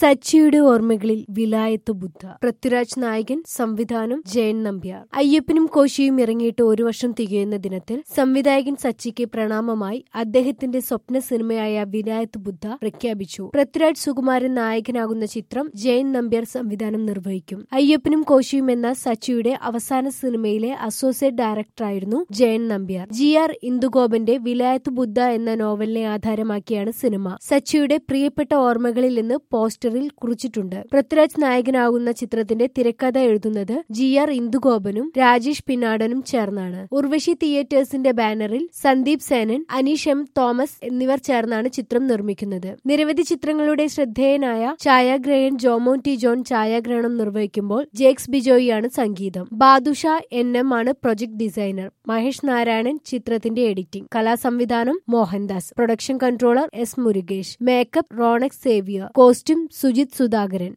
സച്ചിയുടെ ഓർമ്മകളിൽ വിലായത്ത് ബുദ്ധ പൃഥ്വിരാജ് നായകൻ സംവിധാനം ജയൻ നമ്പ്യാർ അയ്യപ്പനും കോശിയും ഇറങ്ങിയിട്ട് ഒരു വർഷം തികയുന്ന ദിനത്തിൽ സംവിധായകൻ സച്ചിക്ക് പ്രണാമമായി അദ്ദേഹത്തിന്റെ സ്വപ്ന സിനിമയായ വിലായത്ത് ബുദ്ധ പ്രഖ്യാപിച്ചു പൃഥ്വിരാജ് സുകുമാരൻ നായകനാകുന്ന ചിത്രം ജയൻ നമ്പ്യാർ സംവിധാനം നിർവഹിക്കും അയ്യപ്പനും കോശിയും എന്ന സച്ചിയുടെ അവസാന സിനിമയിലെ അസോസിയേറ്റ് ഡയറക്ടറായിരുന്നു ജയൻ നമ്പ്യാർ ജി ആർ ഇന്ദുഗോപന്റെ വിലായത്ത് ബുദ്ധ എന്ന നോവലിനെ ആധാരമാക്കിയാണ് സിനിമ സച്ചിയുടെ പ്രിയപ്പെട്ട ഓർമ്മകളിൽ നിന്ന് പോസ്റ്ററിൽ കുറിച്ചിട്ടുണ്ട് പൃഥ്വിരാജ് നായകനാകുന്ന ചിത്രത്തിന്റെ തിരക്കഥ എഴുതുന്നത് ജി ആർ ഇന്ദുഗോപനും രാജേഷ് പിന്നാടനും ചേർന്നാണ് ഉർവശി തിയേറ്റേഴ്സിന്റെ ബാനറിൽ സന്ദീപ് സേനൻ അനീഷ് എം തോമസ് എന്നിവർ ചേർന്നാണ് ചിത്രം നിർമ്മിക്കുന്നത് നിരവധി ചിത്രങ്ങളുടെ ശ്രദ്ധേയനായ ഛായാഗ്രഹൻ ജോമോൻ ടി ജോൺ ഛായാഗ്രഹണം നിർവഹിക്കുമ്പോൾ ജേക്സ് ബിജോയിയാണ് സംഗീതം ബാദുഷ എൻ എം ആണ് പ്രൊജക്ട് ഡിസൈനർ മഹേഷ് നാരായണൻ ചിത്രത്തിന്റെ എഡിറ്റിംഗ് കലാസംവിധാനം Mohandas production controller S Murukesh makeup Ronex Xavier costume Sujith Sudhakaran